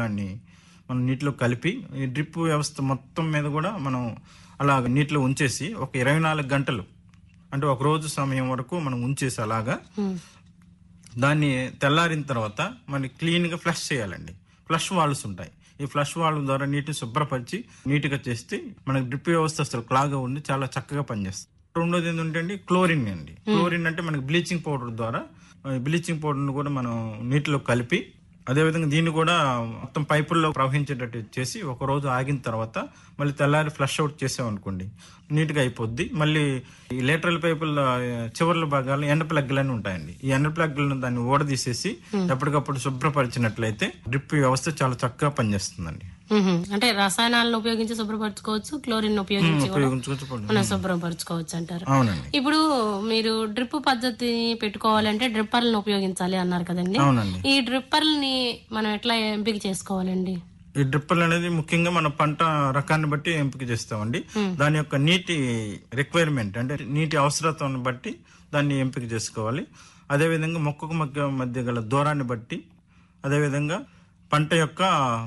ద్రావణాన్ని మనం నీటిలో కలిపి ఈ డ్రిప్ వ్యవస్థ మొత్తం మీద కూడా మనం అలా నీటిలో ఉంచేసి ఒక ఇరవై నాలుగు గంటలు అంటే ఒక రోజు సమయం వరకు మనం ఉంచేసి అలాగా దాన్ని తెల్లారిన తర్వాత మనం క్లీన్గా ఫ్లష్ చేయాలండి ఫ్లష్ వాల్వ్స్ ఉంటాయి ఈ ఫ్లష్ వాల్వ్ ద్వారా నీటిని శుభ్రపరిచి నీట్గా చేస్తే మనకి డ్రిప్ వ్యవస్థ అసలు క్లాగా ఉండి చాలా చక్కగా పనిచేస్తుంది రెండోది ఏంటంటే అండి క్లోరిన్ అండి క్లోరిన్ అంటే మనకి బ్లీచింగ్ పౌడర్ ద్వారా బ్లీచింగ్ పౌడర్ని కూడా మనం నీటిలో కలిపి అదేవిధంగా దీన్ని కూడా మొత్తం పైపుల్లో ప్రవహించేటట్టు చేసి ఒక రోజు ఆగిన తర్వాత మళ్ళీ తెల్లారి ఫ్లష్ అవుట్ చేసామనుకోండి నీట్గా అయిపోద్ది మళ్ళీ ఈ లేటరల్ పైపుల చివర్ల భాగాలు ఎండ ప్లగ్లు అని ఉంటాయండి ఈ ఎండ ప్లగ్లను దాన్ని ఊడదీసేసి ఎప్పటికప్పుడు శుభ్రపరిచినట్లయితే డ్రిప్ వ్యవస్థ చాలా చక్కగా పనిచేస్తుందండి మ్మ్. అంటే రసాయనాలను ఉపయోగించి శుభ్రపరచుకోవచ్చు క్లోరిన్ ఉపయోగించి కూడా ఉపయోగించుకోవచ్చు మనం శుభ్రపరచుకోవచ్చు అంటారు అవునండి ఇప్పుడు మీరు డ్రిప్ పద్ధతి పెట్టుకోవాలంటే డ్రిప్పర్లను ఉపయోగించాలి అన్నారు కదండి అవునండి ఈ డ్రిప్పర్లని మనం ఎట్లా ఎంపిక చేసుకోవాలండి ఈ డ్రిప్పర్లు అనేది ముఖ్యంగా మన పంట రకాన్ని బట్టి ఎంపిక చేస్తామండి దాని యొక్క నీటి రిక్వైర్మెంట్ అంటే నీటి అవసరతను బట్టి దాన్ని ఎంపిక చేసుకోవాలి అదేవిధంగా మొక్కకు మొక్క మధ్య గల దూరాన్ని బట్టి అదేవిధంగా పంట యొక్క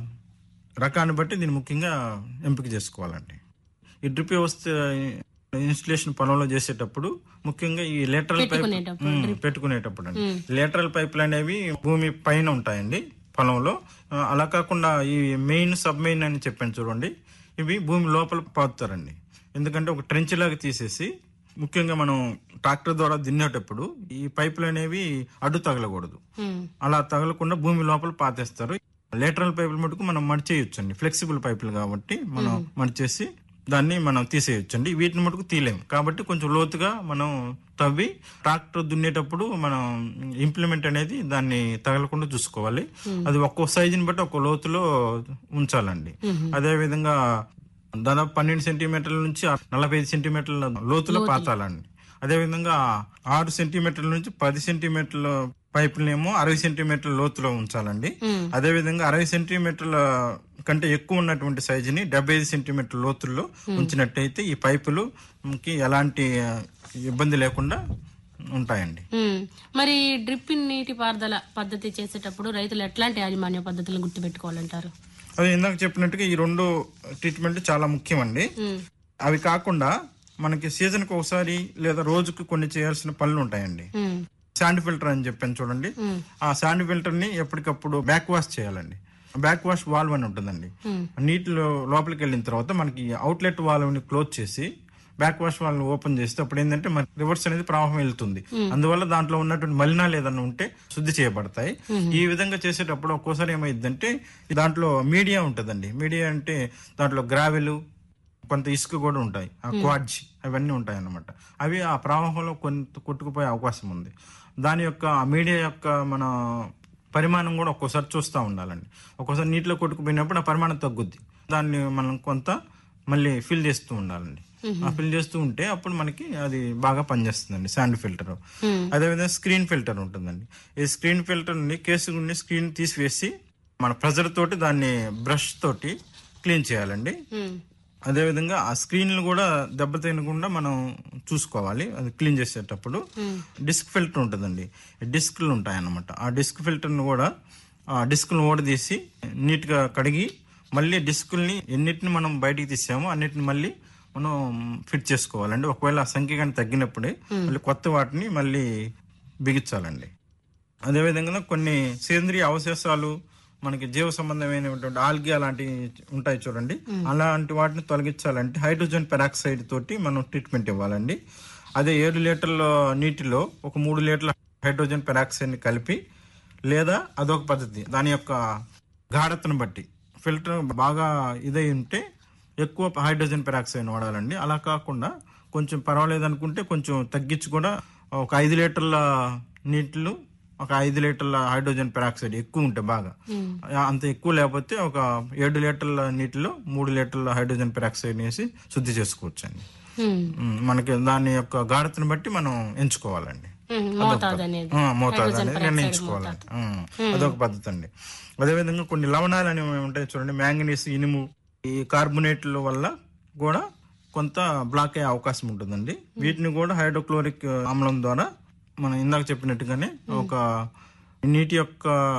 రకాన్ని బట్టి దీన్ని ముఖ్యంగా ఎంపిక చేసుకోవాలండి ఈ డ్రిప్ వ్యవస్థ ఇన్స్టలేషన్ పనులు చేసేటప్పుడు ముఖ్యంగా ఈ లేటరల్ పైప్ పెట్టుకునేటప్పుడు ఉమ్, పెట్టుకునేటప్పుడు అండి లేటరల్ పైపులు అనేవి భూమి పైన ఉంటాయండి పొలంలో ఆ, అలా కాకుండా ఈ మెయిన్ సబ్ మెయిన్ అని చెప్పాను చూడండి ఇవి భూమి లోపల పాతుతారండి ఎందుకంటే ఒక ట్రెంచ్ లాగా తీసేసి ముఖ్యంగా మనం ట్రాక్టర్ ద్వారా దున్నేటప్పుడు ఈ పైపులు అనేవి అడ్డు తగలకూడదు మ్మ్. అలా తగలకుండా భూమి లోపల పాతేస్తారు లేటరల్ పైపులు మటుకు మనం మడిచేయొచ్చండి ఫ్లెక్సిబుల్ పైపులు కాబట్టి మనం మడిచేసి దాన్ని మనం తీసేయొచ్చండి వీటిని మటుకు తీయలేము కాబట్టి కొంచెం లోతుగా మనం తవ్వి ట్రాక్టర్ దున్నేటప్పుడు మనం ఇంప్లిమెంట్ అనేది దాన్ని తగలకుండా చూసుకోవాలి అది ఒక్కో సైజుని బట్టి ఒక్కో లోతులో ఉంచాలండి అదే విధంగా దాదాపు పన్నెండు సెంటీమీటర్ల నుంచి నలభై ఐదు సెంటీమీటర్ల లోతులో పాతాలండి అదేవిధంగా ఆరు సెంటీమీటర్ల నుంచి పది సెంటీమీటర్ల పైపులనేమో అరవై సెంటీమీటర్ల లోతులో ఉంచాలండి అదేవిధంగా అరవై సెంటీమీటర్ల కంటే ఎక్కువ ఉన్నటువంటి సైజుని డెబ్బై ఐదు సెంటీమీటర్ల లోతుల్లో ఉంచినట్టయితే ఈ పైపులుకి ఎలాంటి ఆ, ఇబ్బంది లేకుండా ఉంటాయండి మ్మ్. మరి డ్రిప్ నీటి పారుదల పద్ధతి చేసేటప్పుడు రైతులు ఎట్లాంటి యాజమాన్య పద్ధతులను గుర్తుపెట్టుకోవాలంటారు అదే ఇందాక చెప్పినట్టుగా ఈ రెండు ట్రీట్మెంట్ చాలా ముఖ్యమండి మ్మ్. అవి కాకుండా మనకి సీజన్కి ఒకసారి లేదా రోజుకి కొన్ని చేయాల్సిన పనులు ఉంటాయండి మ్మ్. శాండ్ ఫిల్టర్ అని చెప్పాను చూడండి ఆ శాండ్ ఫిల్టర్ ని ఎప్పటికప్పుడు బ్యాక్ వాష్ చేయాలండి బ్యాక్ వాష్ వాల్వ్ అని ఉంటుందండి నీటిలో లోపలికి వెళ్ళిన తర్వాత మనకి అవుట్లెట్ వాల్వ్ ని క్లోజ్ చేసి బ్యాక్ వాష్ వాల్వ్ ఓపెన్ చేస్తే అప్పుడు ఏంటంటే మన రివర్స్ అనేది ప్రవాహం వెళ్తుంది అందువల్ల దాంట్లో ఉన్నటువంటి మలినాలు ఏదన్నా ఉంటే శుద్ధి చేయబడతాయి ఈ విధంగా చేసేటప్పుడు ఒక్కోసారి ఏమైందంటే దాంట్లో మీడియా ఉంటుందండి మీడియా అంటే దాంట్లో గ్రావెలు కొంత ఇసుక కూడా ఉంటాయి ఆ క్వాడ్జ్ అవన్నీ ఉంటాయి అన్నమాట అవి ఆ ప్రవాహంలో కొంత కొట్టుకుపోయే అవకాశం ఉంది దాని యొక్క ఆ మీడియా యొక్క మన పరిమాణం కూడా ఒక్కోసారి చూస్తూ ఉండాలండి ఒక్కోసారి నీటిలో కొట్టుకుపోయినప్పుడు ఆ పరిమాణం తగ్గుద్ది దాన్ని మనం కొంత మళ్ళీ ఫిల్ చేస్తూ ఉండాలండి ఆ ఫిల్ చేస్తూ ఉంటే అప్పుడు మనకి అది బాగా పనిచేస్తుందండి శాండ్ ఫిల్టర్ అదేవిధంగా స్క్రీన్ ఫిల్టర్ ఉంటుందండి ఈ స్క్రీన్ ఫిల్టర్ నుండి కేసు నుండి స్క్రీన్ తీసివేసి మన ప్రెజర్ తోటి దాన్ని బ్రష్ తోటి క్లీన్ చేయాలండి మ్మ్. అదేవిధంగా ఆ స్క్రీన్లు కూడా దెబ్బతినకుండా మనం చూసుకోవాలి అది క్లీన్ చేసేటప్పుడు డిస్క్ ఫిల్టర్ ఉంటుందండి డిస్క్లు ఉంటాయి అన్నమాట ఆ డిస్క్ ఫిల్టర్ను కూడా ఆ డిస్క్ను ఓడదీసి నీట్గా కడిగి మళ్ళీ డిస్కుల్ని ఎన్నిటిని మనం బయటికి తీసామో అన్నిటిని మళ్ళీ మనం ఫిట్ చేసుకోవాలండి ఒకవేళ ఆ సంఖ్య కానీ తగ్గినప్పుడే మళ్ళీ కొత్త వాటిని మళ్ళీ బిగించాలండి అదేవిధంగా కొన్ని సేంద్రియ అవశేషాలు మనకి జీవ సంబంధమైనటువంటి ఆల్గి అలాంటివి ఉంటాయి చూడండి అలాంటి వాటిని తొలగించాలంటే హైడ్రోజన్ పెరాక్సైడ్ తోటి మనం ట్రీట్మెంట్ ఇవ్వాలండి అదే ఏడు లీటర్ల నీటిలో ఒక మూడు లీటర్ల హైడ్రోజన్ పెరాక్సైడ్ ని కలిపి లేదా అదొక పద్ధతి దాని యొక్క గాఢతను బట్టి ఫిల్టర్ బాగా ఇదై ఉంటే ఎక్కువ హైడ్రోజన్ పెరాక్సైడ్ వాడాలండి అలా కాకుండా కొంచెం పర్వాలేదు అనుకుంటే కొంచెం తగ్గించి కూడా ఒక ఐదు లీటర్ల నీటిలో ఒక ఐదు లీటర్ల హైడ్రోజన్ పెరాక్సైడ్ ఎక్కువ ఉంటే బాగా అంత ఎక్కువ లేకపోతే ఒక ఏడు లీటర్ల నీటిలో మూడు లీటర్ల హైడ్రోజన్ పెరాక్సైడ్ వేసి శుద్ధి చేసుకోవచ్చు అండి మ్మ్. మనకి దాని యొక్క గాఢతను బట్టి మనం ఎంచుకోవాలండి మ్మ్. మోతాదు అనేది ఆ, మోతాదు అనేది నిర్ణయించుకోవాలండి ఆ, అదొక పద్ధతి అండి అదేవిధంగా కొన్ని లవణాలు అనేవి ఉంటాయి చూడండి మ్యాంగనీస్ ఇనుము ఈ కార్బొనేట్ల వల్ల కూడా కొంత బ్లాక్ అయ్యే అవకాశం ఉంటుందండి వీటిని కూడా హైడ్రోక్లోరిక్ ఆమ్లం ద్వారా మనం ఇందాక చెప్పినట్టుగానే ఒక నీటి యొక్క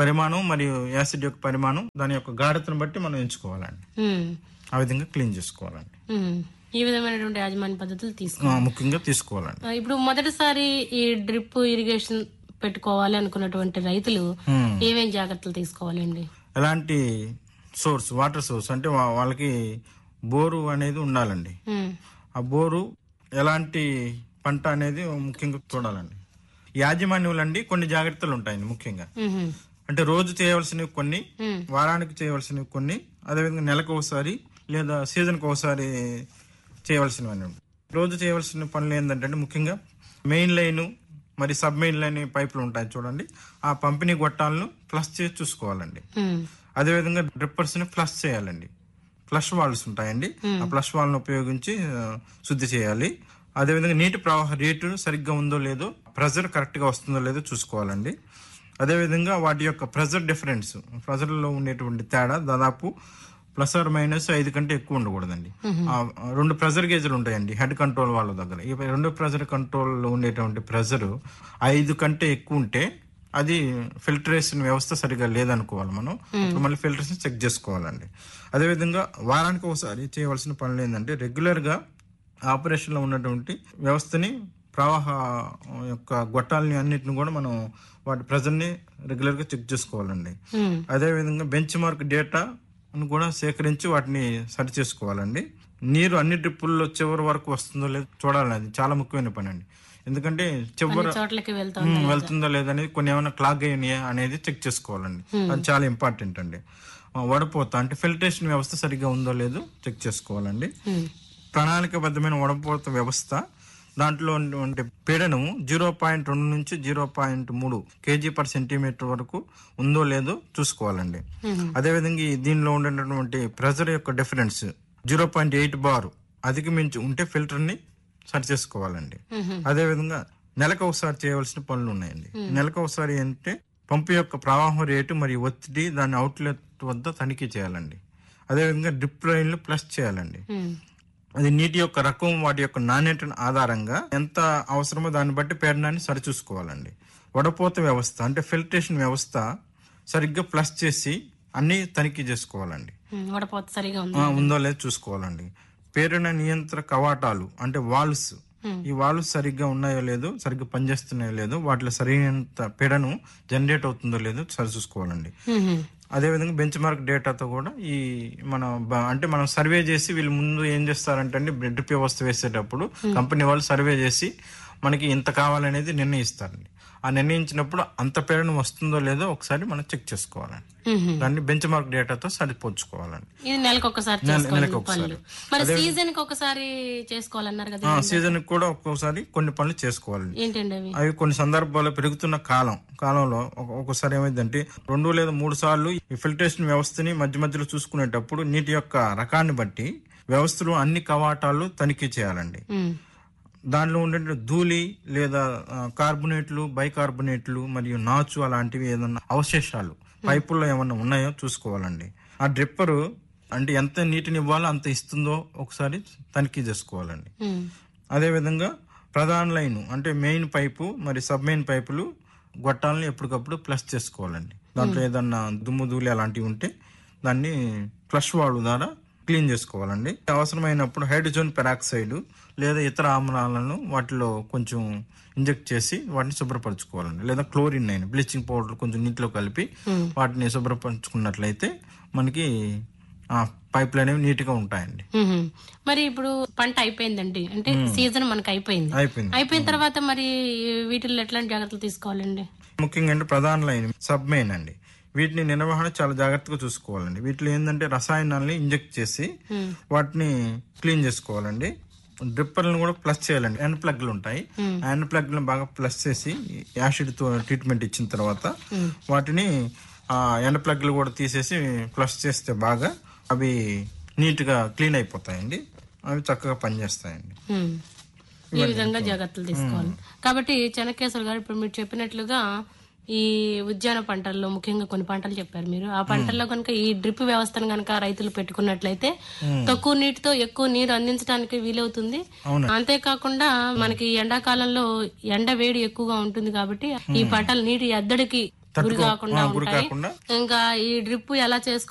పరిమాణం మరియు యాసిడ్ యొక్క పరిమాణం దాని యొక్క గాఢతను బట్టి మనం ఎంచుకోవాలండి ఉమ్, ఆ విధంగా క్లీన్ చేసుకోవాలండి ఉమ్. ఈ విధమైనటువంటి యాజమాన్య పద్ధతులు తీసుకో ఆ, ముఖ్యంగా తీసుకోవాలండి ఆ, ఇప్పుడు మొదటిసారి ఈ డ్రిప్ ఇరిగేషన్ పెట్టుకోవాలి అనుకున్నటువంటి రైతులు ఉమ్. ఏమేం జాగ్రత్తలు తీసుకోవాలండి ఎలాంటి సోర్స్ వాటర్ సోర్స్ అంటే వా- వాళ్ళకి బోరు అనేది ఉండాలండి ఉమ్, ఆ బోరు ఎలాంటి పంట అనేది ముఖ్యంగా చూడాలండి యాజమాన్యులు అండి కొన్ని జాగ్రత్తలు ఉంటాయండి ముఖ్యంగా ఉహు, అంటే రోజు చేయవలసినవి కొన్ని ఉమ్, వారానికి చేయవలసినవి కొన్ని అదేవిధంగా నెలకు ఒకసారి లేదా సీజన్కి ఒకసారి చేయవలసినవి ఉంటాయి. రోజు చేయవలసిన పనులు ఏంటంటే ముఖ్యంగా మెయిన్ లైన్ మరి సబ్ మెయిన్ లైన్ పైపులు ఉంటాయి చూడండి ఆ పంపిణీ గొట్టాలను ఫ్లష్ చేసి చూసుకోవాలండి ఉమ్, అదేవిధంగా డ్రిప్పర్స్ ని ఫ్లష్ చేయాలండి ఫ్లష్ వాల్వ్స్ ఉంటాయండి ఆ ఫ్లష్ వాల్వ్ని ఉపయోగించి ఆ, శుద్ధి చేయాలి అదేవిధంగా నీటి ప్రవాహ రేటు సరిగ్గా ఉందో లేదో ప్రెజర్ కరెక్ట్ గా వస్తుందో లేదో చూసుకోవాలండి అదేవిధంగా వాటి యొక్క ప్రెజర్ డిఫరెన్స్ ప్రెజర్ లో ఉండేటువంటి తేడా దాదాపు ప్లస్ ఆర్ మైనస్ ఐదు కంటే ఎక్కువ ఉండకూడదండి ఆ, రెండు ప్రెజర్ గేజ్లు ఉంటాయండి హెడ్ కంట్రోల్ వాళ్ళ దగ్గర ఈ రెండు ప్రెజర్ కంట్రోల్ లో ఉండేటువంటి ప్రెజర్ ఐదు కంటే ఎక్కువ ఉంటే అది ఫిల్టరేషన్ వ్యవస్థ సరిగా లేదనుకోవాలి మనం అప్పుడు మళ్ళీ ఫిల్టరేషన్ చెక్ చేసుకోవాలండి అదేవిధంగా వారానికి ఒకసారి చేయవలసిన పనులు ఏంటంటే రెగ్యులర్ గా ఆపరేషన్ లో ఉన్నటువంటి వ్యవస్థని ప్రవాహ యొక్క గొట్టాలని అన్నిటిని కూడా మనం వాటి ప్రజల్ని రెగ్యులర్ గా చెక్ చేసుకోవాలండి ఉమ్, అదేవిధంగా బెంచ్ మార్క్ డేటా కూడా సేకరించి వాటిని సరి చేసుకోవాలండి నీరు అన్ని డ్రిప్పుల్లో చివరి వరకు వస్తుందో లేదో చూడాలి అది చాలా ముఖ్యమైన పని అండి ఎందుకంటే చివరి చోట్లకి వెళ్తాం ఉమ్, వెళ్తుందో లేదనేది కొన్ని ఏమైనా క్లాగ్ అయినాయా అనేది చెక్ చేసుకోవాలండి అది చాలా ఇంపార్టెంట్ అండి ఆ, వడపోత అంటే ఫిల్టరేషన్ వ్యవస్థ సరిగ్గా ఉందో లేదో చెక్ చేసుకోవాలండి ఉమ్, ప్రణాళికబద్ధమైన వడపోత వ్యవస్థ దాంట్లో ఉండే పీడనం జీరో పాయింట్ రెండు నుంచి జీరో పాయింట్ మూడు కేజీ పర్ సెంటీమీటర్ వరకు ఉందో లేదో చూసుకోవాలండి ఉమ్, అదేవిధంగా ఈ దీనిలో ఉండేటటువంటి ప్రెజర్ యొక్క difference zero point eight bar అధిగమించి ఉంటే ఫిల్టర్ ని సరి చేసుకోవాలండి ఉహు, అదేవిధంగా నెలకు ఒకసారి చేయవలసిన పనులు ఉన్నాయండి నెలకు ఒకసారి ఏంటంటే పంపు యొక్క ప్రవాహం రేటు మరియు ఒత్తిడి దాని అవుట్లెట్ వద్ద తనిఖీ చేయాలండి అదేవిధంగా డ్రిప్ లైన్లు ప్లస్ చేయాలండి ఉమ్, అది నీటి యొక్క రకం వాటి యొక్క నాణ్యత ఆధారంగా ఎంత అవసరమో దాన్ని బట్టి పీడనాన్ని సరిచూసుకోవాలండి వడపోత వ్యవస్థ అంటే ఫిల్టరేషన్ వ్యవస్థ సరిగ్గా ప్లస్ చేసి అన్ని తనిఖీ చేసుకోవాలండి ఉమ్, వడపోత సరిగా ఉంది ఆ, ఉందో లేదో చూసుకోవాలండి పీడన నియంత్ర కవాటాలు అంటే వాల్వ్స్ ఈ వాల్వ్స్ సరిగ్గా ఉన్నాయో లేదో సరిగ్గా పనిచేస్తున్నాయో లేదో వాటిలో సరైనంత పీడనం జనరేట్ అవుతుందో లేదో సరి చూసుకోవాలండి ఉహు, అదేవిధంగా బెంచ్ మార్క్ డేటాతో కూడా ఈ మన బ- అంటే మనం సర్వే చేసి వీళ్ళు ముందు ఏం చేస్తారంటే అండి డ్రిప్ వ్యవస్థ వేసేటప్పుడు కంపెనీ వాళ్ళు సర్వే చేసి మనకి ఇంత కావాలనేది నిర్ణయిస్తారండి ఆ నిర్ణయించినప్పుడు అంత పీడనం వస్తుందో లేదో ఒకసారి మనం చెక్ చేసుకోవాలండి ఉహు. దాన్ని బెంచ్ మార్క్ డేటాతో సరిపోల్చుకోవాలండి ఇది నెలకు ఒకసారి నెల- చేసుకోవాలి నెలకు ఒకసారి. పనులు మరి సీజన్ కి ఒకసారి చేసుకోవాలన్నారు కదా ఆ సీజన్ కూడా ఒక్కొక్కసారి కొన్ని పనులు చేసుకోవాలండి ఏంటండి అవి అవి కొన్ని సందర్భాల్లో పెరుగుతున్న కాలం కాలంలో ఒక- ఒక్కొక్కసారి ఏమైందంటే రెండు లేదా మూడు సార్లు ఈ ఫిల్టరేషన్ వ్యవస్థని మధ్య మధ్యలో చూసుకునేటప్పుడు నీటి యొక్క రకాన్ని బట్టి వ్యవస్థలు అన్ని కవాటాలు తనిఖీ చేయాలండి ఉమ్, దానిలో ఉండే ధూళి లేదా ఆ, కార్బొనేట్లు బైకార్బొనేట్లు మరియు నాచు అలాంటివి ఏదన్నా అవశేషాలు పైపుల్లో ఏమన్నా ఉన్నాయో చూసుకోవాలండి ఆ డ్రిప్పరు అంటే ఎంత నీటిని ఇవ్వాలో అంత ఇస్తుందో ఒకసారి తనిఖీ చేసుకోవాలండి ఉమ్, అదేవిధంగా ప్రధాన లైన్ అంటే మెయిన్ పైపు మరి సబ్ మెయిన్ పైపులు గొట్టాలని ఎప్పటికప్పుడు ప్లస్ చేసుకోవాలండి దాంట్లో ఏదన్నా దుమ్ము ధూళి అలాంటివి ఉంటే దాన్ని ఫ్లష్ వాల్ ద్వారా క్లీన్ చేసుకోవాలండి అవసరమైనప్పుడు హైడ్రోజన్ పెరాక్సైడ్ లేదా ఇతర ఆమ్లాలను వాటిలో కొంచెం ఇంజెక్ట్ చేసి వాటిని శుభ్రపరచుకోవాలండి లేదా క్లోరిన్ అయిన బ్లీచింగ్ పౌడర్ కొంచెం నీటిలో కలిపి వాటిని శుభ్రపరచుకున్నట్లయితే మనకి ఆ పైపులు అనేవి నీట్గా ఉంటాయండి ఉహు. మరి ఇప్పుడు పంట అయిపోయిందండి అంటే సీజన్ మనకు అయిపోయింది అయిపోయింది అయిపోయిన తర్వాత మరి వీటిల్లో ఎట్లాంటి జాగ్రత్తలు తీసుకోవాలండి ముఖ్యంగా అంటే ప్రధాన లైన్ సబ్ మెయిన్ అండి వీటిని నిర్వహణ చాలా జాగ్రత్తగా చూసుకోవాలండి వీటిలో ఏంటంటే రసాయనాల్ని ఇంజెక్ట్ చేసి ఉమ్, వాటిని క్లీన్ చేసుకోవాలండి డ్రిప్పర్లను కూడా ప్లస్ చేయాలండి హ్యాండ్ ప్లగ్లు ఉంటాయి హ్యాండ్ ప్లగ్లను బాగా ప్లస్ చేసి యాసిడ్ తో ట్రీట్మెంట్ ఇచ్చిన తర్వాత వాటిని ఆ ఎండ్ ప్లగ్లు కూడా తీసేసి ఫ్లష్ చేస్తే బాగా అవి నీట్ గా క్లీన్ అయిపోతాయండి అవి చక్కగా పనిచేస్తాయండి ఉమ్. ఈ విధంగా జాగ్రత్తలు తీసుకోవాలి కాబట్టి చెనకేశ్వర గారు ఇప్పుడు మీరు చెప్పినట్లుగా ఈ ఉద్యాన పంటల్లో ముఖ్యంగా కొన్ని పంటలు చెప్పారు మీరు ఆ పంటల్లో కనుక ఈ డ్రిప్ వ్యవస్థను కనుక రైతులు పెట్టుకున్నట్లయితే తక్కువ నీటితో ఎక్కువ నీరు అందించడానికి వీలవుతుంది అవునండి. అంతేకాకుండా మనకి ఎండాకాలంలో ఎండ వేడి ఎక్కువగా ఉంటుంది కాబట్టి ఈ పంటలు నీటి ఎద్దడికి గురి కాకుండా గురి ఉంటాయి కాకుండా ఇంకా ఈ డ్రిప్ ఎలా చేసుకోవాలి